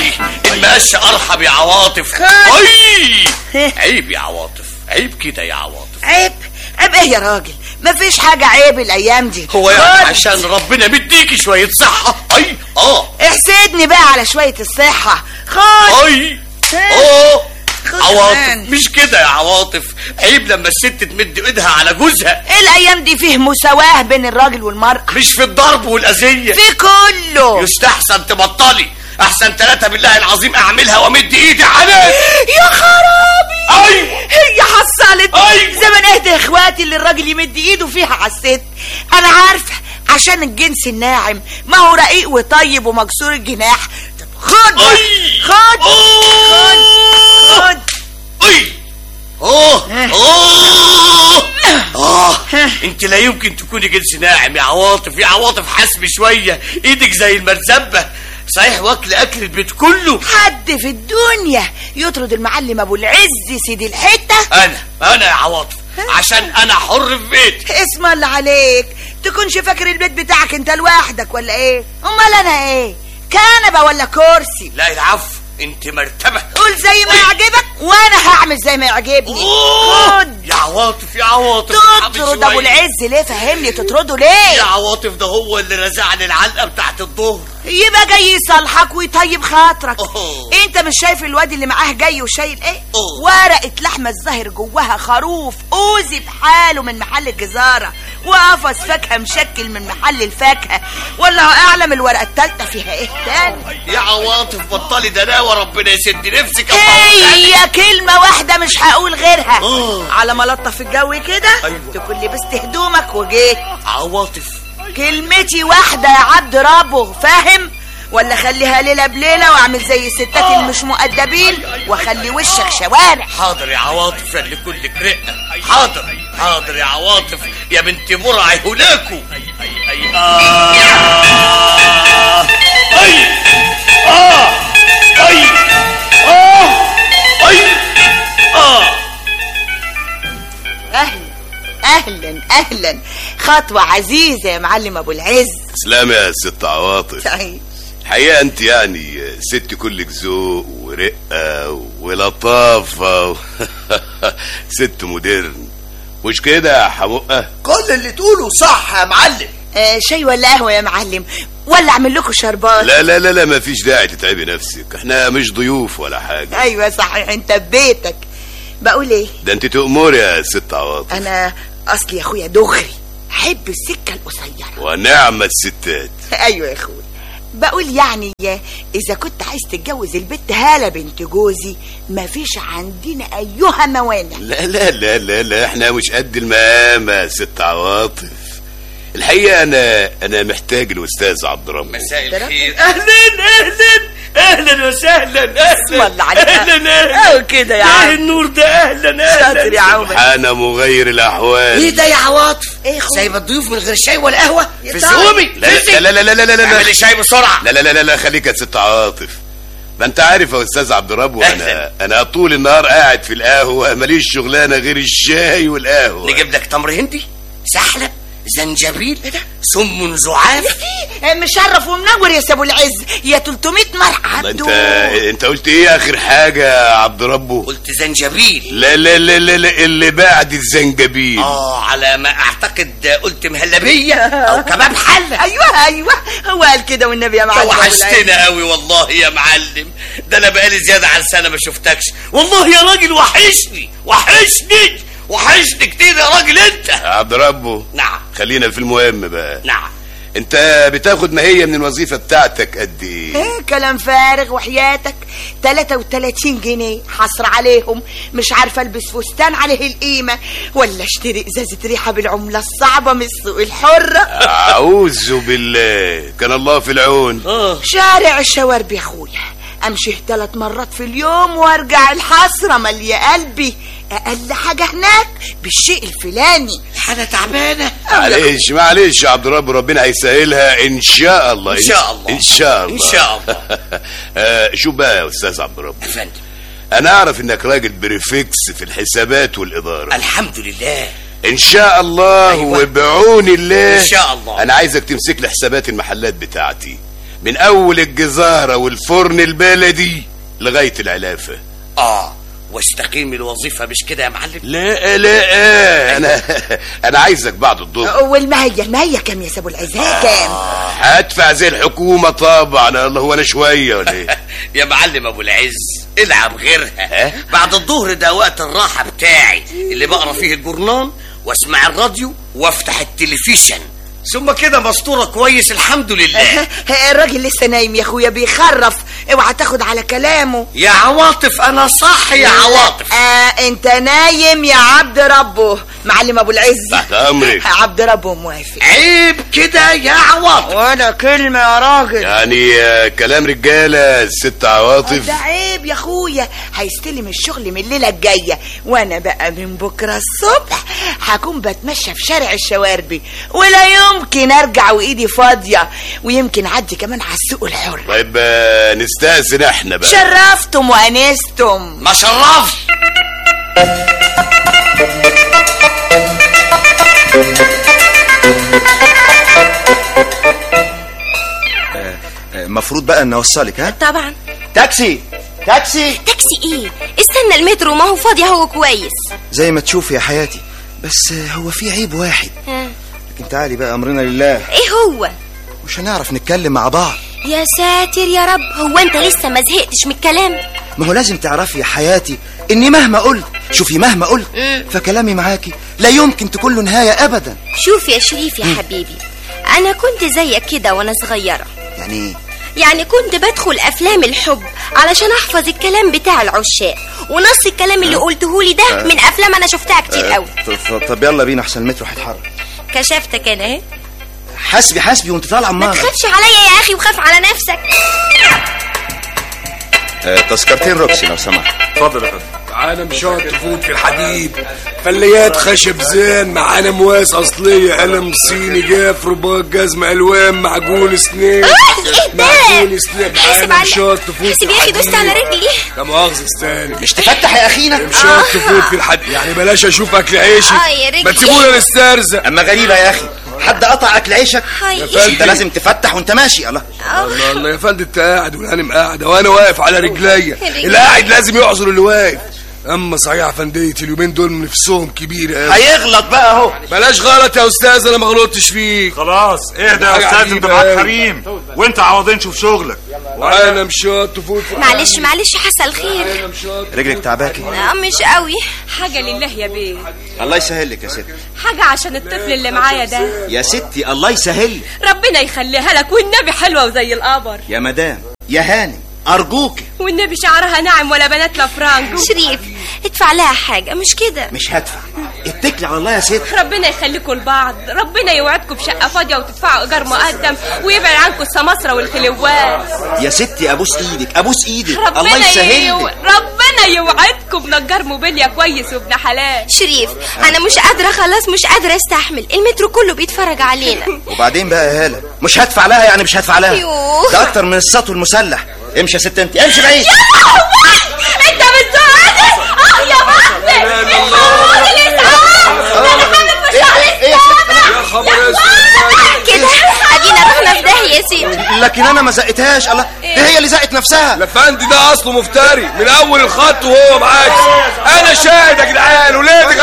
اي المقشه ارحب يا عواطف اي عيب يا عواطف عيب كده يا عواطف عيب عيب ايه يا راجل مفيش حاجة عيب الأيام دي هو يعني خد. عشان ربنا مديكي شويه صحه اي اه احسدني بقى على شوية الصحة خد اي اه خد عواطف كمان. مش كده يا عواطف عيب لما الست تمد ايدها على جوزها الأيام دي فيه مساواة بين الراجل والمرأة مش في الضرب والاذيه في كله يستحسن تبطلي احسن ثلاثة بالله العظيم اعملها وامد ايدي عليك يا خرابي ايوه هي حصلت أيوة. زمن اهدى يا اخواتي اللي الراجل يمد ايده فيها على الست انا عارفه عشان الجنس الناعم ما هو رقيق وطيب ومكسور الجناح خد أي. خد أوه. خد اي اوه اوه اه انت لا يمكن تكوني جنس ناعم يا عواطف يا عواطف حسبي شويه ايدك زي المرزبه صحيح واكل اكل البيت كله حد في الدنيا يطرد المعلم ابو العز سيدي الحته انا انا يا عواطف عشان انا حر في بيتي اسم الله عليك تكونش فاكر البيت بتاعك انت لوحدك ولا ايه امال انا ايه كنبه ولا كرسي لا العفو انت مرتبه قول زي ما يعجبك وانا هعمل زي ما يعجبني أوه. خد يا عواطف يا عواطف حبيبي تطرد ابو شوية. العز ليه فهمني تطرده يا ليه عواطف ده هو اللي رزعني العلقه بتاعت الظهر يبقى جاي يصالحك ويطيب خاطرك أوه. انت مش شايف الواد اللي معاه جاي وشايل ايه أوه. ورقه لحمه الظاهر جواها خروف اوزي بحاله من محل الجزاره وقفص فاكهه مشكل من محل الفاكهه والله اعلم الورقه التالتة فيها ايه تاني يا عواطف بطلي دناوه ربنا يسد نفسك يا عواطف. هي كلمة واحدة مش هقول غيرها آه. على ما لطف الجو كده أيوة. تكون لبست هدومك وجيت عواطف كلمتي واحدة يا عبد ربه فاهم ولا خليها ليلة بليلة واعمل زي الستات اللي مش مؤدبين واخلي وشك شوارع حاضر يا عواطف يا اللي كلك رقه حاضر حاضر يا عواطف يا بنت مرعي هناكو اي اه اي اه اي اه اهلا اهلا اهلا خطوة عزيزة يا معلم ابو العز سلام يا ست عواطف تعيش الحقيقة انت يعني ست كلك ذوق ورقة ولطافة و... ست مودرن مش كده يا حمقة كل اللي تقوله صح يا معلم آه شاي ولا قهوة يا معلم ولا اعمل لكم شربات لا لا لا لا مفيش داعي تتعبي نفسك احنا مش ضيوف ولا حاجة ايوه صحيح انت في بيتك بقول ايه ده انت تأمري يا ست عواطف انا اصلي يا اخويا دغري احب السكه القصيره ونعم الستات ايوه يا اخويا بقول يعني اذا كنت عايز تتجوز البت هاله بنت جوزي مفيش عندنا ايها موانع لا لا لا لا لا احنا مش قد المقام يا ست عواطف الحقيقة انا انا محتاج الاستاذ عبد ربه مساء ترى؟ الخير اهلا اهلا اهلا وسهلا اهلا اسم الله عليك. اهلا اهلا أهو كده يا ايه عم. النور ده اهلا اهلا شاطر يا عمر سبحان مغير الاحوال ايه ده يا عواطف ايه خو- سايبه الضيوف من غير شاي ولا قهوه في طيب. زومي لا لا لا لا لا لا لا لا اعملي شاي بسرعه لا لا لا لا, لا خليك يا ست عاطف ما انت عارف يا استاذ عبد الرب وانا أهلا. انا طول النهار قاعد في القهوه ماليش شغلانه غير الشاي والقهوه نجيب لك تمر هندي سحلب زنجبيل سم زعاف مشرف ومنور يا سابو العز يا 300 مرحب ما انت انت قلت ايه اخر حاجه يا عبد ربه قلت زنجبيل لا لا لا لا, لا اللي بعد الزنجبيل اه على ما اعتقد قلت مهلبيه او كباب حله ايوه ايوه هو قال كده والنبي يا معلم أبو العز. وحشتنا قوي والله يا معلم ده انا بقالي زياده عن سنه ما شفتكش والله يا راجل وحشني وحشني وحشني كتير يا راجل انت يا عبد ربه نعم خلينا في المهم بقى نعم انت بتاخد ما هي من الوظيفه بتاعتك قد ايه ايه كلام فارغ وحياتك 33 جنيه حصر عليهم مش عارفه البس فستان عليه القيمه ولا اشتري ازازه ريحه بالعمله الصعبه من السوق الحره اعوذ بالله كان الله في العون اه شارع الشوارب يا اخويا امشي ثلاث مرات في اليوم وارجع الحسره ماليه قلبي اقل حاجه هناك بالشيء الفلاني حاجه تعبانه معلش معلش يا عبد الرب ربنا هيسهلها ان شاء الله إن شاء الله. ان شاء الله إن شاء الله. آه شوف بقى يا استاذ عبد الرب يا فندم انا اعرف انك راجل بريفكس في الحسابات والاداره الحمد لله ان شاء الله أيوة. وبعون الله إن شاء الله. انا عايزك تمسك لي حسابات المحلات بتاعتي من اول الجزارة والفرن البلدي لغاية العلافة اه واستقيم الوظيفه مش كده يا معلم لا لا انا انا عايزك بعد الظهر والمهية المهية كام يا سابو العزاء كام هدفع زي الحكومة طبعا الله هو انا شوية ولا ايه يا معلم ابو العز العب غيرها بعد الظهر ده وقت الراحه بتاعي اللي بقرا فيه الجورنال واسمع الراديو وافتح التلفزيون ثم كده مسطوره كويس الحمد لله الراجل لسه نايم يا اخويا بيخرف اوعى تاخد على كلامه يا عواطف انا صح يا عواطف آه انت نايم يا عبد ربه معلم ابو العز تحت امرك عبد ربه موافق عيب كده يا عواطف ولا كلمة يا راجل يعني آه، كلام رجالة الست عواطف ده عيب يا اخويا هيستلم الشغل من الليله الجايه وانا بقى من بكره الصبح هكون بتمشى في شارع الشواربي ولا يمكن ارجع وايدي فاضيه ويمكن اعدي كمان على السوق الحر طيب آه، نستأذن احنا بقى شرفتم وانستم ما شرفش المفروض بقى ان اوصلك ها طبعا تاكسي تاكسي تاكسي ايه استنى المترو ما هو فاضي هو كويس زي ما تشوف يا حياتي بس هو في عيب واحد ها. لكن تعالي بقى امرنا لله ايه هو مش هنعرف نتكلم مع بعض يا ساتر يا رب هو انت لسه ما زهقتش من الكلام ما هو لازم تعرفي يا حياتي اني مهما قلت شوفي مهما قلت فكلامي معاكي لا يمكن تكون له نهايه ابدا شوف يا شريف يا حبيبي انا كنت زيك كده وانا صغيره يعني ايه يعني كنت بدخل افلام الحب علشان احفظ الكلام بتاع العشاق ونص الكلام اللي قلته لي ده من افلام انا شفتها كتير قوي ط- ط- طب يلا بينا احسن المترو هيتحرك كشفتك انا اهي حاسبي حاسبي وانت طالعه ما امال تخافش عليا يا اخي وخاف على نفسك تذكرتين روكسي لو سمحت اتفضل يا فندم معانا مشاط تفوت في الحديد فليات خشب زان معانا مواس اصليه قلم صيني جاف رباط جزم الوان معجون اسنان ايه ده معجون اسنان حاسب معانا على مشاط تفوت حاسب في يا اخي دوست على الحديد رجلي لا مؤاخذة استنى مش تفتح يا اخينا مشاط تفوت في الحديد يعني بلاش اشوف اكل عيشي آه يا رجلي. ما تسيبونا نسترزق اما غريبه يا اخي حد قطع اكل عيشك هاي انت لازم تفتح وانت ماشي الله الله الله يا فندم انت قاعد والهانم قاعده وانا واقف على رجليا رجلي. القاعد لازم يعذر اللي واقف اما صحيح يا فندية اليومين دول نفسهم كبيره قوي هيغلط بقى اهو بلاش غلط يا استاذ انا ما غلطتش فيك خلاص اهدى يا حاجة استاذ انت عجيبة معاك أوي. حريم وانت عوضين شوف شغلك وانا مشاط تفوت في معلش معلش حصل خير انا مشاط رجلك تعباكي آه، مش قوي حاجة لله يا بيه الله يسهل لك يا ستي حاجة عشان الطفل اللي معايا ده يا ستي الله يسهل لك ربنا يخليها لك والنبي حلوة وزي القمر يا مدام يا هانم ارجوك والنبي شعرها ناعم ولا بنات لا فرانك شريف ادفع لها حاجة مش كده مش هدفع اتكلي على الله يا ستي ربنا يخليكم لبعض ربنا يوعدكم بشقة فاضية وتدفعوا إيجار مقدم ويبعد عنكم السماسرة والخلوات يا ستي ابوس ايدك ابوس ايدك الله ربنا يسهل يو... لك ربنا يوعدكم بنجار موبيليا كويس وابن حلال شريف انا مش قادرة خلاص مش قادرة استحمل المترو كله بيتفرج علينا وبعدين بقى يا هاله مش هدفع لها يعني مش هدفع لها يوه. ده اكتر من السطو المسلح امشي يا ست انت امشي بعيد انت بتزعلني اه يا بختي الحقوني الاسعاف ده انا حامل في شهر يا خبر اسود كده ادينا رحنا في داهية يا سيدي لكن انا ما زقتهاش الله دي هي اللي زقت نفسها الافندي ده اصله مفتري من اول الخط وهو معاك انا شاهد يا جدعان ولادك